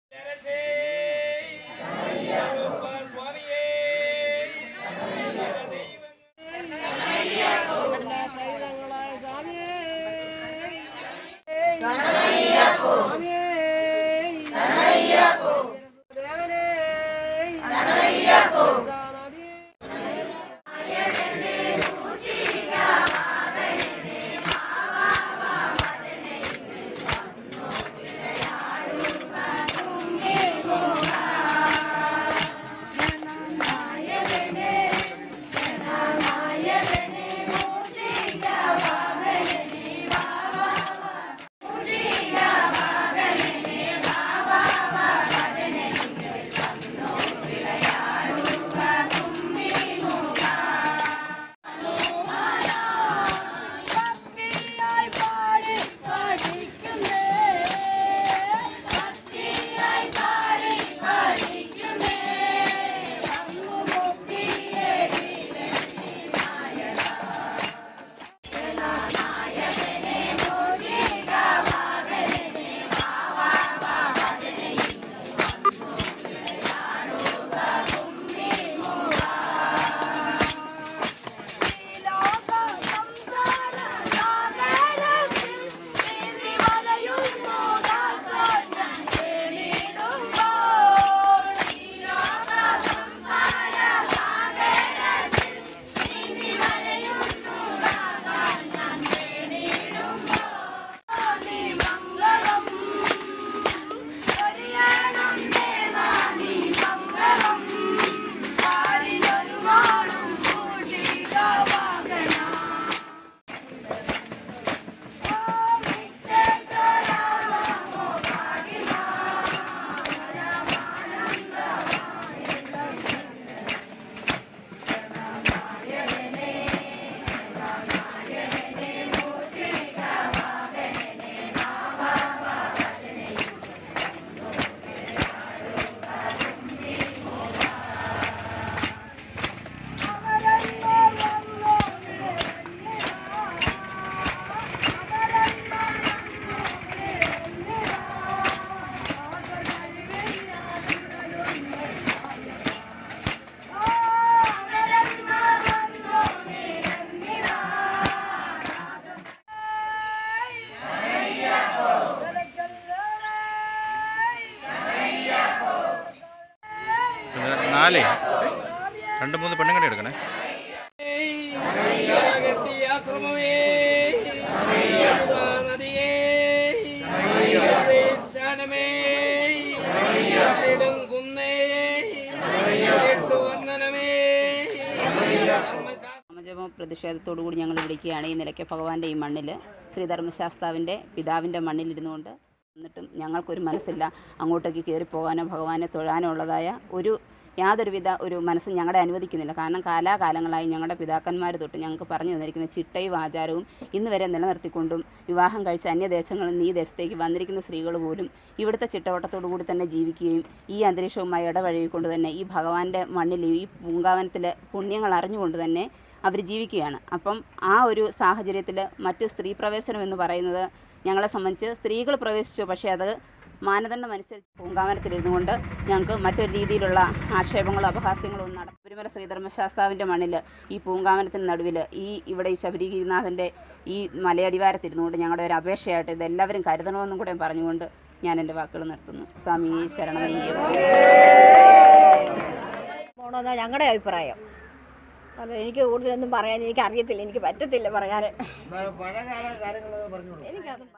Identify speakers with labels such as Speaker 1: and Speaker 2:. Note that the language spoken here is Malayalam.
Speaker 1: പൈതങ്ങളായ സ്വാമിയേ സ്വാമിയേ ദേവനേ ഗാനാദിയേ
Speaker 2: നാലേ രണ്ട് മൂന്ന് പെണ്ണുങ്ങടെ എടുക്കണേ
Speaker 3: കെട്ടിയ ആശ്രമമേ നദിയേ സ്നാനമേ കുന്നേ വന്ദനമേ
Speaker 4: സമജപ പ്രതിഷേധത്തോടു കൂടി ഞങ്ങൾ വിളിക്കുകയാണ് ഈ നിലയ്ക്ക് ഭഗവാന്റെ ഈ മണ്ണിൽ ശ്രീധർമ്മശാസ്താവിൻ്റെ പിതാവിൻ്റെ മണ്ണിലിരുന്നുകൊണ്ട് എന്നിട്ടും ഞങ്ങൾക്കൊരു മനസ്സില്ല അങ്ങോട്ടേക്ക് കയറിപ്പോകാനോ ഭഗവാനെ തൊഴാനോ ഉള്ളതായ ഒരു യാതൊരുവിധ ഒരു മനസ്സും ഞങ്ങളെ അനുവദിക്കുന്നില്ല കാരണം കാലാകാലങ്ങളായി ഞങ്ങളുടെ പിതാക്കന്മാർ തൊട്ട് ഞങ്ങൾക്ക് പറഞ്ഞു തന്നിരിക്കുന്ന ചിട്ടയും ആചാരവും ഇന്ന് വരെ നിലനിർത്തിക്കൊണ്ടും വിവാഹം കഴിച്ച അന്യദേശങ്ങളിൽ നിന്ന് ഈ ദേശത്തേക്ക് വന്നിരിക്കുന്ന സ്ത്രീകൾ പോലും ഇവിടുത്തെ ചിട്ടവട്ടത്തോടു കൂടി തന്നെ ജീവിക്കുകയും ഈ അന്തരീക്ഷവുമായി ഇടപഴകിക്കൊണ്ട് തന്നെ ഈ ഭഗവാന്റെ മണ്ണിൽ ഈ പൂങ്കാവനത്തിലെ പുണ്യങ്ങൾ അറിഞ്ഞുകൊണ്ട് തന്നെ അവർ ജീവിക്കുകയാണ് അപ്പം ആ ഒരു സാഹചര്യത്തിൽ മറ്റ് സ്ത്രീ പ്രവേശനം എന്ന് പറയുന്നത് ഞങ്ങളെ സംബന്ധിച്ച് സ്ത്രീകൾ പ്രവേശിച്ചു പക്ഷേ അത് മാനദണ്ഡം അനുസരിച്ച് പൂങ്കാവനത്തിലിരുന്നു കൊണ്ട് ഞങ്ങൾക്ക് മറ്റൊരു രീതിയിലുള്ള ആക്ഷേപങ്ങളോ അപഹാസ്യങ്ങളോ ഒന്നും നട പരുമല ശ്രീധർമ്മശാസ്താവിൻ്റെ മണ്ണിൽ ഈ പൂങ്കാവനത്തിന് നടുവിൽ ഈ ഇവിടെ ഈ ശബരിഗിരിനാഥൻ്റെ ഈ മലയടിവാരത്തിരുന്നുകൊണ്ട് ഞങ്ങളുടെ ഒരു അപേക്ഷയായിട്ട് ഇതെല്ലാവരും കരുതണമെന്നും കൂടെ പറഞ്ഞുകൊണ്ട് ഞാൻ എൻ്റെ വാക്കുകൾ നിർത്തുന്നു സ്വാമി ശരണമയ്യപ്പ
Speaker 5: പോകണമെന്നാണ് ഞങ്ങളുടെ അഭിപ്രായം അല്ല എനിക്ക് കൂടുതലൊന്നും പറയാൻ എനിക്ക് അറിയത്തില്ല എനിക്ക് പറ്റത്തില്ല പറയാൻ എനിക്കത്